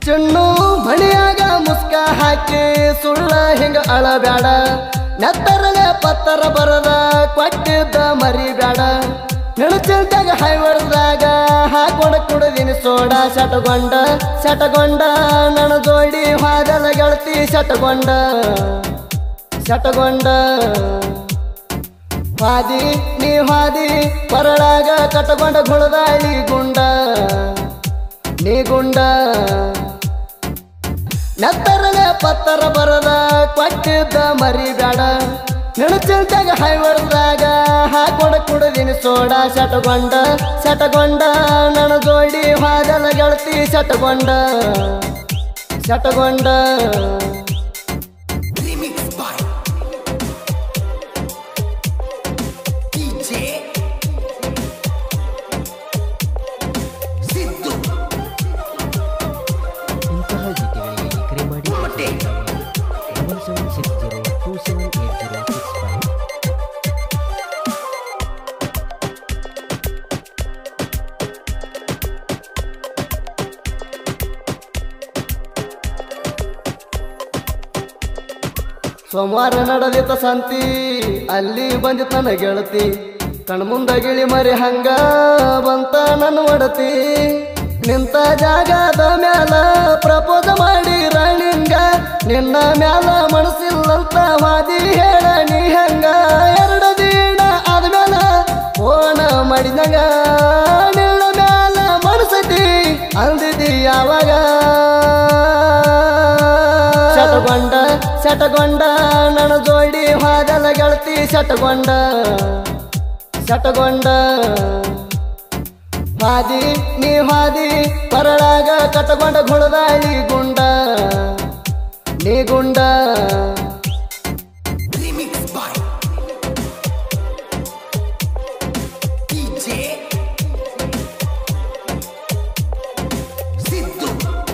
ಚಿಣ್ಣು ಮಣಿಯಾಗ ಮುಸ್ಕ ಹಾಕಿ ಸುಳ್ಳ ಹಿಂಗ ಅಳಬ್ಯಾಡ ನೆತ್ತರಲೆ ಪತ್ತರ ಬರದ ಕೊಟ್ಟಿದ್ದ ಮರಿಬ್ಯಾಡ ನೆಣಚಿಲ್ದಾಗ ಹೈವರ್ದಾಗ ಹಾಕೊಂಡ ಕುಡದಿನಿ ಸೋಡ ಶಟಗೊಂಡ ಶಟಗೊಂಡ ನನ್ನ ಜೋಡಿ ಹಾದಲ ಗೆಳತಿ ಶಟಗೊಂಡ ಶಟಗೊಂಡ ಹಾದಿ ನೀ ಹಾದಿ ಪರಳಾಗ ಕಟಗೊಂಡ ಗುಳದಾಳಿ ಗುಂಡ ನೀ ಗುಂಡ ನೆತ್ತರಲೆ ಪತ್ತರ ಬರದ ಕೊಟ್ಟಿದ್ದ ಮರಿಬ್ಯಾಡ ನೆಣಚಿಲ್ದಾಗ ಹೈವರ್ದಾಗ ಹಾಕೊಂಡ ಕುಡದಿನಿ ಸೋಡ ಶಟಗೊಂಡ ಶಟಗೊಂಡ ನನ್ನ ಜೋಡಿ ಹಾದಲ ಗೆಳತಿ ಶಟಗೊಂಡ ಶಟಗೊಂಡ Remix by DJ Siddu ಇಂತಹ ಗೀತೆಗಳಿಗೆ ಕರೆ ಮಾಡಿ ಮತ್ತೆ double seven six zero two seven eight zero six five ಸೋಮವಾರ ನಡೆದಿತ್ತ ಸಂತಿ ಅಲ್ಲಿ ಬಂದಿತ್ತ ನನ್ನ ಗೆಳತಿ ಕಣ್ಮುಂದ ಗಿಳಿ ಮರಿ ಹಂಗ ಬಂತ ನನ್ನ ಒಡತಿ ನಿಂತ ಜಾಗದ ಮ್ಯಾಲ ಪ್ರಪೋಸ್ ಮಾಡಿ ರಾಣಿಂಗ ನಿನ್ನ ಮ್ಯಾಲ ಮನಸ್ಸಿಲ್ಲಂತ ವಾದಿ ಹೇಳ ನೀ ಹಂಗ ಎರಡು ದಿನ ಆದ್ಮ್ಯಾಲ ಫೋನ ಮಾಡಿದಂಗ ನಿನ್ನ ಮ್ಯಾಲ ಮನಸ್ಸತಿ ಅಂದಿದಿ ಯಾವಾಗ ಶಟಗೊಂಡ ಶಟಗೊಂಡ ನನ್ನ ಜೋಡಿ ಹಾದಲ ಗೆಳತಿ ಶಟಗೊಂಡ ಶಟಗೊಂಡ ಹಾದಿ ನೀ ಹಾದಿ ಪರಳಾಗ ಕಟಗೊಂಡ ಗುಳದಾಳಿ ಗುಂಡ ನೀ ಗುಂಡ Remix by DJ Siddu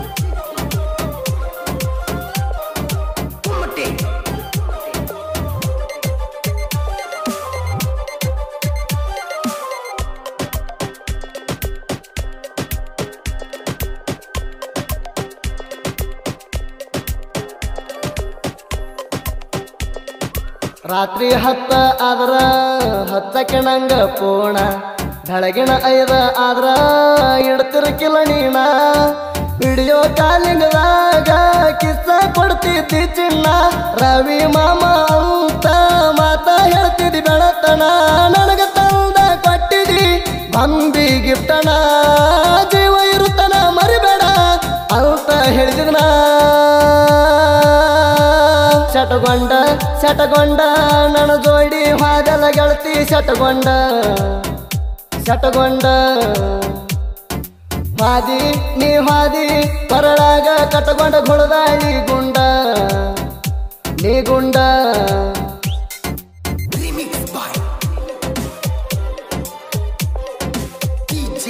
Kumate ರಾತ್ರಿ ಹತ್ತ ಆದ್ರ ಹತ್ತಕ್ಕೆ ನಂಗ ಪೋಣ ಬೆಳಗಿನ ಐದ ಆದ್ರ ಇಡ್ತಿರ್ಕಿಲ್ಲ ನೀನ ವಿಡಿಯೋ ಕಾಲಿಂಗದಾಗ ಕಿಸ್ಸ ಕೊಡ್ತಿದ್ದಿ ಚಿನ್ನ ರವಿ ಮಾಮ ಅಂತ ಮಾತ ಹೇಳ್ತಿದ್ದಿ ಬೆಳತನ ನನಗ ತಂದ ಕೊಟ್ಟಿದಿ ಬಂಬಿ ಗಿಫ್ಟನ ಜೀವ ಇರುತ್ತನ ಮರಿಬೇಡ ಅಂತ ಹೇಳಿದಿನ ಶಟಗೊಂಡ ಶಟಗೊಂಡ ನನ್ನ ಜೋಡಿ ಹಾದಲ ಗೆಳತಿ ಶಟಗೊಂಡ ಶಟಗೊಂಡ ಹಾದಿ ನೀ ಹಾದಿ ಪರಳಾಗ ಕಟಗೊಂಡ ಗುಳದಾಳಿ ಗುಂಡ ನೀ ಗುಂಡ Remix by DJ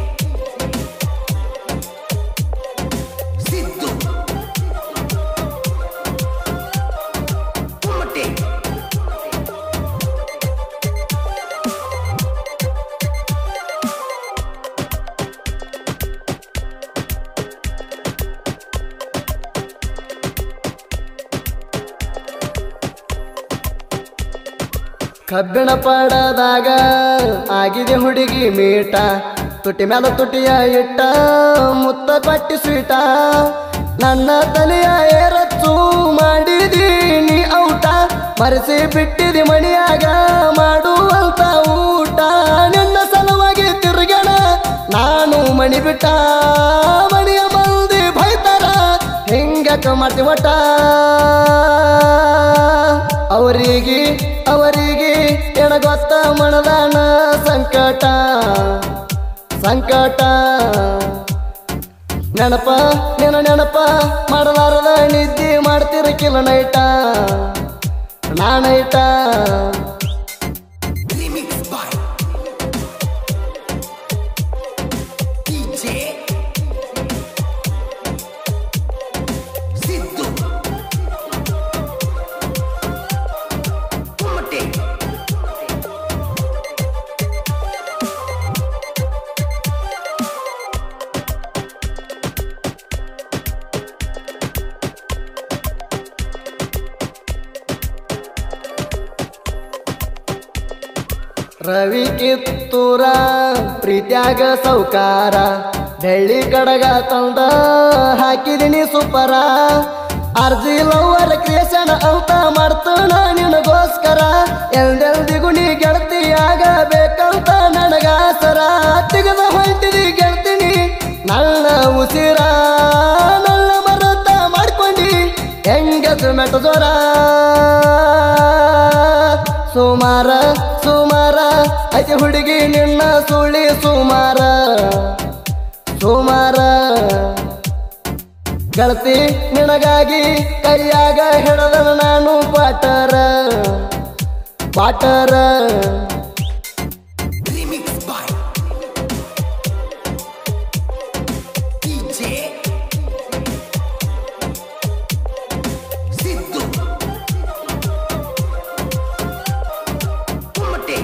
Siddu Kumate ಕಬ್ಬಿಣ ಪಡದಾಗ ಆಗಿದೆ ಹುಡುಗಿ ಮೀಟ ತುಟಿ ಮ್ಯಾಲ ತುಟಿಯ ಇಟ್ಟ ಮುತ್ತ ಕೊಟ್ಟಿ ಸ್ವೀಟ ನನ್ನ ತಲೆಯ ಏರಚ್ಚು ಮಾಡಿದೀನಿ ಔಟ ಮರೆಸಿ ಬಿಟ್ಟಿದಿ ಮಣಿಯಾಗ ಮಾಡುವಂತ ಊಟ ನಿನ್ನ ಸಲುವಾಗಿ ತಿರುಗಣ ನಾನು ಮಣಿ ಬಿಟ್ಟ ಮಣಿಯ ಮಂದಿ ಬೈತಾರ ಹಿಂಗಕ ಮಾಡ್ತಿ ಒಟ್ಟ ಅವರಿಗೆ ಅವರಿಗೆ ಏನ ಗೊತ್ತ ಮಣದಾನ ಸಂಕಟ ಸಂಕಟ ನೆನಪ ನಿನ್ನ ನೆನಪ ಮಾಡಲಾರದ ನಿದ್ದೆ ಮಾಡ್ತಿರಕಿಲ್ಲ ನೈಟ ನಾನೈಟ Remix by DJ Siddu Kumate Ravi Kittur ಪ್ರೀತ್ಯಾಗ ಸೌಕಾರ ಬೆಳ್ಳಿ ಕಡಗ ತಂದ ಹಾಕಿದಿನಿ ಸುಪರ ಅರ್ಜಿ ಲವರ್ ಕ್ರಿಯೇಷನ್ ಅಂತ ಮಾಡ್ತಾನ ನಿನಗೋಸ್ಕರ ಎಲ್ದೆಲ್ದಿಗೂ ನೀ ಗೆಳತಿ ಆಗಬೇಕಂತ ನನಗಾಸರ ತೆಗೆದ ಹೊಂಟಿದಿ ಗೆಳ್ತೀನಿ ನನ್ನ ಉಸಿರ ನನ್ನ ಮರತ ಮಾಡ್ಕೊಂಡಿ ಹೆಂಗದು ಮೆಟ ಜೋರ ಸುಮಾರ ಸುಮಾರ ಐತಿ ಹುಡುಗಿ ನಿನ್ನ ಸುಳಿ ಸುಮಾರ ಸುಮಾರ ಗೆಳತಿ ನಿನಗಾಗಿ ಕೈಯಾಗ ಹಿಡದ ನಾನು ಪಾಟರ ಪಾಟರ Remix by DJ Sidhu Kumate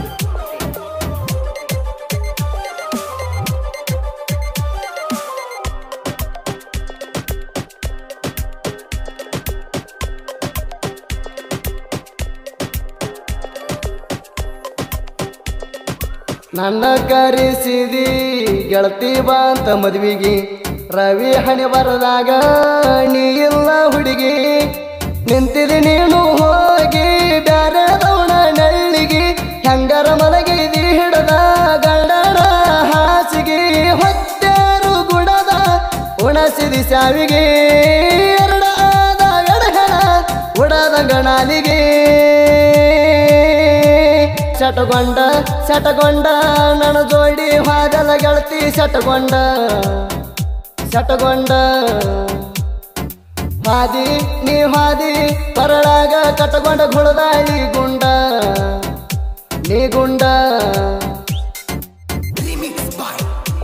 ನನ್ನ ಕರೆಸಿದಿ ಗೆಳತಿ ಬಾಂತ ಮದ್ವಿಗಿ ರವಿ ಹಣಿ ಬರದಾಗ ನೀ ಇಲ್ಲ ಹುಡುಗಿ ನಿಂತಿದಿ ನೀನು ಹೋಗಿ ಬ್ಯಾರೆ ದವಣ ನಳ್ಳಿಗಿ ಹೆಂಗರ ಮಲಗಿದಿ ಹಿಡದ ಗಂಡನ ಹಾಸಿಗೆ ಹೊತ್ತೇರು ಗುಡದ ಉಣಸಿದಿ ಸಾವಿಗೆ ಎರಡ ಆದ ಎಡಹಣ ಉಡದ ಗಣಾಲಿಗೆ ಶಟಗೊಂಡ ಶಟಗೊಂಡ ನನ್ನ ಜೋಡಿ ಹಾದಲ ಗೆಳತಿ ಶಟಗೊಂಡ ಶಟಗೊಂಡ ಹಾದಿ ನೀ ಹಾದಿ ಪರಳಾಗ ಕಟಗೊಂಡ ಗುಳದಾಳಿ ಗುಂಡ ನೀ ಗುಂಡ Remix by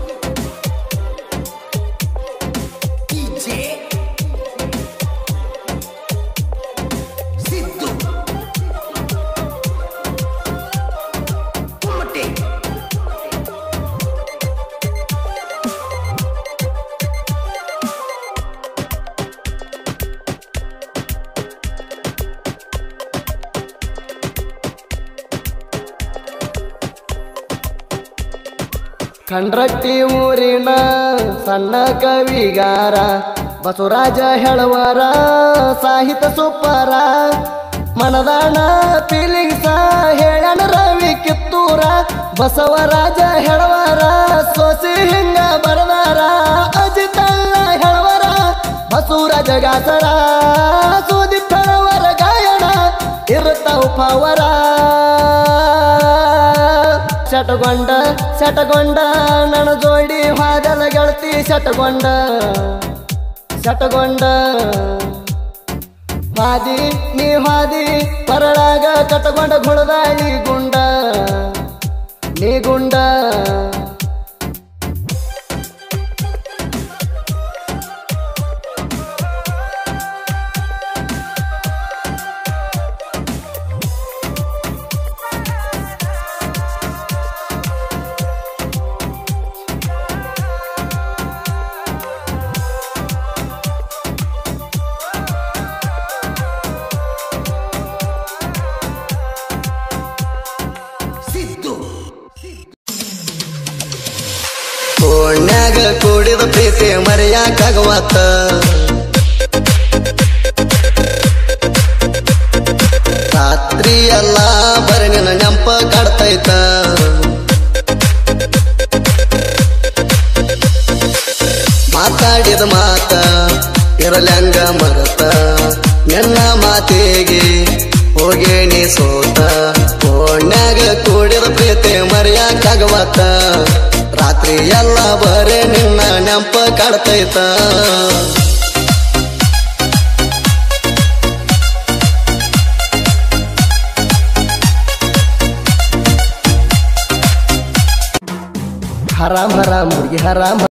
DJ Sidhu Kumate ಕಂಡ್ರಟ್ಟಿ ಊರಿನ ಸಣ್ಣ ಕವಿಗಾರ ಬಸವರಾಜ ಹೇಳುವರ ಸಾಹಿತ್ಯ ಸುಪ್ಪರ ಮನದಾಣ ಫೀಲಿಂಗ್ಸ ಹೇಳಣ ರವಿ ಕಿತ್ತೂರ ಬಸವರಾಜ ಹೇಳುವರ ಸೊಸಿ ಹಿಂಗ ಬರದಾರ ಅಜಿತಲ್ಲ ಹೇಳುವರ ಬಸವರಾಜ ಗಾಸರ ಸುದೀಪ್ ಹೇಳುವರ ಗಾಯನ ಇರುತ್ತಾವ ಪವರ ಶಟಗೊಂಡ ಶಟಗೊಂಡ ನನ್ನ ಜೋಡಿ ಹಾದಲ ಗೆಳತಿ ಶಟಗೊಂಡ ಶಟಗೊಂಡ ಹಾದಿ ನೀ ಹಾದಿ ಪರಳಾಗ ಕಟಗೊಂಡ ಗುಳದಾಳಿ ಗುಂಡ ನೀ ಗುಂಡ Sidhu ಕೋಣ್ಯಾಗ ಕೂಡಿದ ಪ್ರೀತಿ ಮರೆಯಾಕಾಗವತ್ತ ರಾತ್ರಿ ಎಲ್ಲ ಬರೀ ನಿನ್ನ ನೆಂಪ ಕಾಡ್ತೈತ ಮಾತಾಡಿದ ಮಾತ ಇರಲ್ಯಂಗ ಮರತ ನಿನ್ನ ಮಾತಿಗೆ ಹೋಗೇಣಿ ಸೋತ ಕೋಣ್ಯಾಗ ಕೂಡಿದ ಪ್ರೀತಿ ಮರೆಯಾಕಾಗವತ್ತ ರಾತ್ರಿ ಎಲ್ಲ ಬರೇ ನಿನ್ನ ನೆಂಪ ಕಾಡ್ತೈತ ಹರಾಮ್ ಹರಾಮ್ ಹುಡುಗಿ ಹರಾಮ್